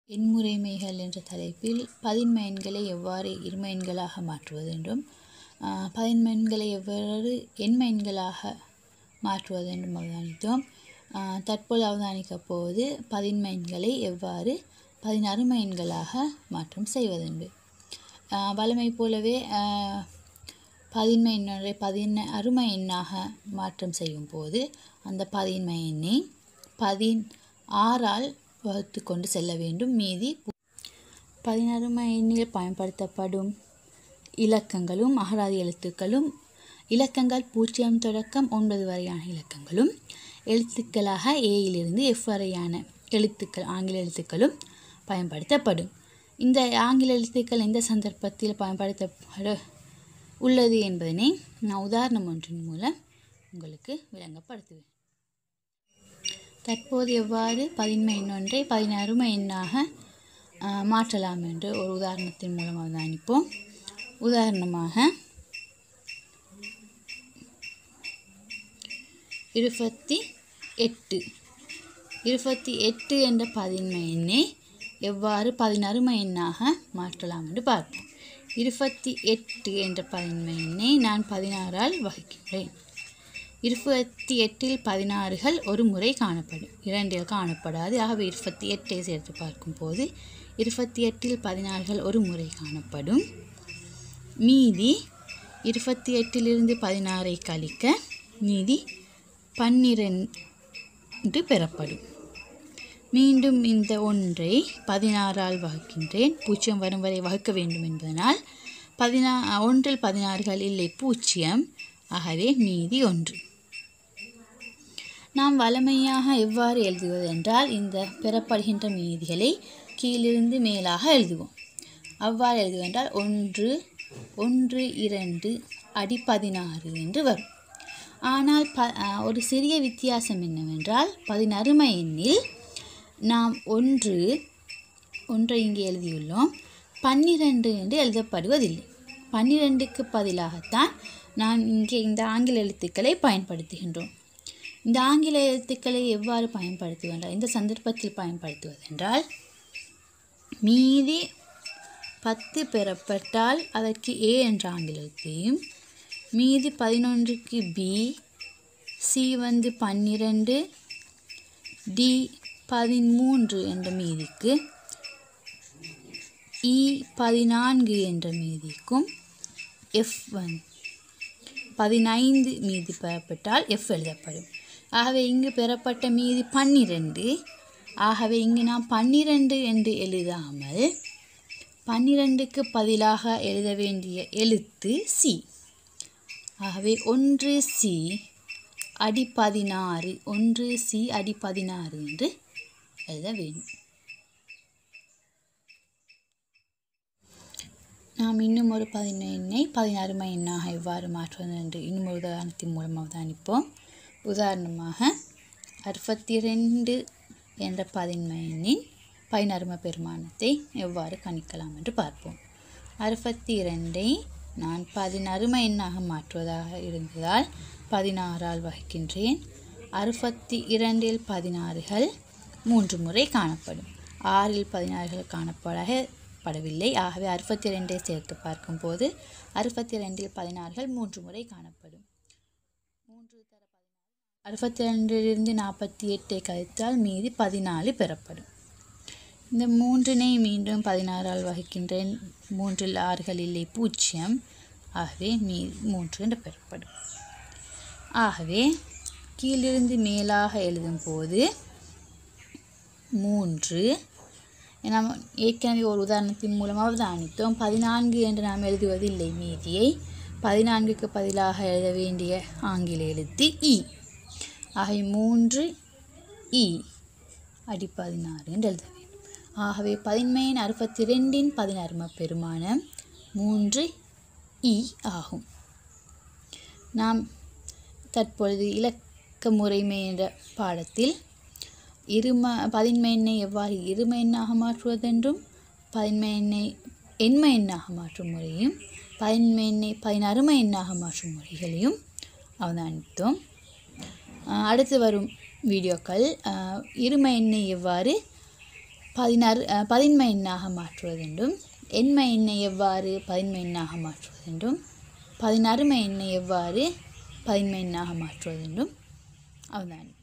எண்முறைமைகள் என்ற தலைப்பில் பதின்ம எண்களை எவ்வாறு இரும எண்களாக மாற்றுவது என்றும் ஆஹ், பதின்ம எண்களை எவ்வாறு எண்ம எண்களாக மாற்றுவது என்றும் அவதானித்தோம் ஆஹ், தற்போது அவதானிக்கப் போவது பதின்ம எண்களை எவ்வாறு பதினறும எண்களாக மாற்றம் செய்வதென்று ஆஹ், வழமை போலவே ஆஹ், பதின்ம எண்ணொன்றை பதின அரும எண்ணாக மாற்றம் செய்யும் போது அந்த பதின்ம எண்ணை பதின் ஆறால் வகுத்து கொண்டு செல்ல வேண்டும் மீதி பதினறும எண்ணில் பயன்படுத்தப்படும் இலக்கங்களும் அகராதி எழுத்துக்களும் இலக்கங்கள் பூஜ்ஜியம் தொடக்கம் ஒன்பது வரையான இலக்கங்களும் எழுத்துக்களாக ஏயிலிருந்து எஃப் வரையான எழுத்துக்கள் ஆங்கில எழுத்துக்களும் பயன்படுத்தப்படும் இந்த ஆங்கில எழுத்துக்கள் எந்த சந்தர்ப்பத்தில் பயன்படுத்தப்பட உள்ளது என்பதனை நான் உதாரணம் ஒன்றின் மூலம் உங்களுக்கு விளங்கப்படுத்துவேன் தற்போது எவ்வாறு பதின்ம எண்ணொன்றை பதினாறும எண்ணாக ஆஹ், மாற்றலாம் என்று ஒரு உதாரணத்தின் மூலம் அவதானிப்போம் உதாரணமாக இருபத்தி எட்டு இருபத்தி எட்டு என்ற பதின்ம எண்ணை எவ்வாறு பதினறும எண்ணாக மாற்றலாம் என்று பார்ப்போம் இருபத்தி எட்டு என்ற பதின்ம எண்ணை நான் பதினாறால் வகுக்கின்றேன் இருபத்தி எட்டில் பதினாறுகள் ஒரு முறை காணப்படும் இரண்டில் காணப்படாது ஆகவே இருபத்தி எட்டை சேர்த்து பார்க்கும்போது இருபத்தி எட்டில் பதினாறுகள் ஒரு முறை காணப்படும் மீதி இருபத்தி எட்டிலிருந்து பதினாறை கழிக்க மீதி பன்னிரண்டு பெறப்படும் மீண்டும் இந்த ஒன்றை பதினாறால் வகுக்கின்றேன் பூஜ்ஜியம் வரும் வரை வகுக்க வேண்டும் என்பதனால் பதினா ஒன்றில் பதினாறுகள் இல்லை பூஜ்ஜியம் ஆகவே மீதி ஒன்று நாம் வழமையாக எவ்வாறு எழுதுவது என்றால் இந்த பெறப்படுகின்ற மீதிகளை கீழிருந்து மேலாக எழுதுவோம் அவ்வாறு எழுதுவென்றால் ஒன்று ஒன்று இரண்டு அடி பதினாறு என்று வரும் ஆனால் ப அஹ், ஒரு சிறிய வித்தியாசம் என்னவென்றால் பதினறும எண்ணில் நாம் ஒன்று ஒன்றை இங்கே எழுதியுள்ளோம் பன்னிரண்டு என்று எழுதப்படுவதில்லை பன்னிரெண்டுக்கு பதிலாகத்தான் நான் இங்கே இந்த ஆங்கில எழுத்துக்களை பயன்படுத்துகின்றோம் இந்த ஆங்கில எழுத்துக்களை எவ்வாறு பயன்படுத்துவென்றால் இந்த சந்தர்ப்பத்தில் பயன்படுத்துவதென்றால் மீதி பத்து பெறப்பட்டால் அதற்கு ஏ என்ற ஆங்கில எழுத்தையும் மீதி பதினொன்றுக்கு பி சி வந்து பன்னிரண்டு டி பதிமூன்று என்ற மீதிக்கு இ பதினான்கு என்ற மீதிக்கும் எஃப் வந்து பதினைந்து மீதி பெறப்பட்டால் எஃப் எழுதப்படும் ஆகவே இங்கு பெறப்பட்ட மீதி பன்னிரண்டு ஆகவே இங்கு நாம் பன்னிரண்டு என்று எழுதாமல் பன்னிரண்டுக்கு பதிலாக எழுத வேண்டிய எழுத்து சி ஆகவே ஒன்று சி அடி பதினாறு ஒன்று சி அடி பதினாறு என்று எழுத வேண்டும் நாம் இன்னும் ஒரு பதினொன்று எண்ணை பதினாறும எண்ணாக எவ்வாறு மாற்றுவது என்று இன்னும் ஒரு உதாரணத்தின் மூலம் அவதானிப்போம் உதாரணமாக அறுபத்தி ரெண்டு என்ற பதின்ம எண்ணின் பதினாறும பெருமானத்தை எவ்வாறு கணிக்கலாம் என்று பார்ப்போம் அறுபத்தி இரண்டை நான் பதினறும எண்ணாக மாற்றுவதாக இருந்ததால் பதினாறால் வகுக்கின்றேன் அறுபத்தி இரண்டில் பதினாறுகள் மூன்று முறை காணப்படும் ஆறில் பதினாறுகள் காணப்படவில்லை ஆகவே அறுபத்தி ரெண்டை சேர்த்து பார்க்கும்போது அறுபத்தி ரெண்டில் பதினாறுகள் மூன்று முறை காணப்படும் மூன்று தர பதினாறு அறுபத்தி ரெண்டிலிருந்து நாற்பத்தி எட்டை கழித்தால் மீதி பதினாலு பெறப்படும் இந்த மூன்றினை மீண்டும் பதினாறால் வகுக்கின்றேன் மூன்றில் ஆறுகள் இல்லை பூஜ்ஜியம் ஆகவே மீ மூன்று என்று பெறப்படும் ஆகவே கீழிருந்து மேலாக எழுதும்போது மூன்று நாம் ஏற்கனவே ஒரு உதாரணத்தின் மூலமாக அவதானித்தோம் பதினான்கு என்று நாம் எழுதுவதில்லை மீதியை பதினான்குக்கு பதிலாக எழுத வேண்டிய ஆங்கில எழுத்து இ ஆகவே மூன்று இ அடி பதினாறு என்று எழுத வேண்டும் ஆகவே பதின்மையின் அறுபத்தி ரெண்டின் பதினாறும பெருமானம் மூன்று இ ஆகும் நாம் தற்பொழுது இலக்க முறைமை என்ற பாடத்தில் இரும பதின்ம எண்ணை எவ்வாறு இரும எண்ணாக மாற்றுவதென்றும் பதின்ம எண்ணை எண்ம எண்ணாக மாற்றும் முறையும் பதின்ம எண்ணை பதினறும எண்ணாக மாற்றும் முறைகளையும் அவதானித்தோம் அஹ் அடுத்து வரும் வீடியோக்கள் அஹ் இரும எண்ணை எவ்வாறு பதினாறு அஹ், பதின்ம எண்ணாக மாற்றுவதென்றும் எண்ம எண்ணை எவ்வாறு பதின்ம எண்ணாக மாற்றுவதென்றும் பதினறும எண்ணை எவ்வாறு பதின்ம எண்ணாக மாற்றுவதென்றும் அவதானி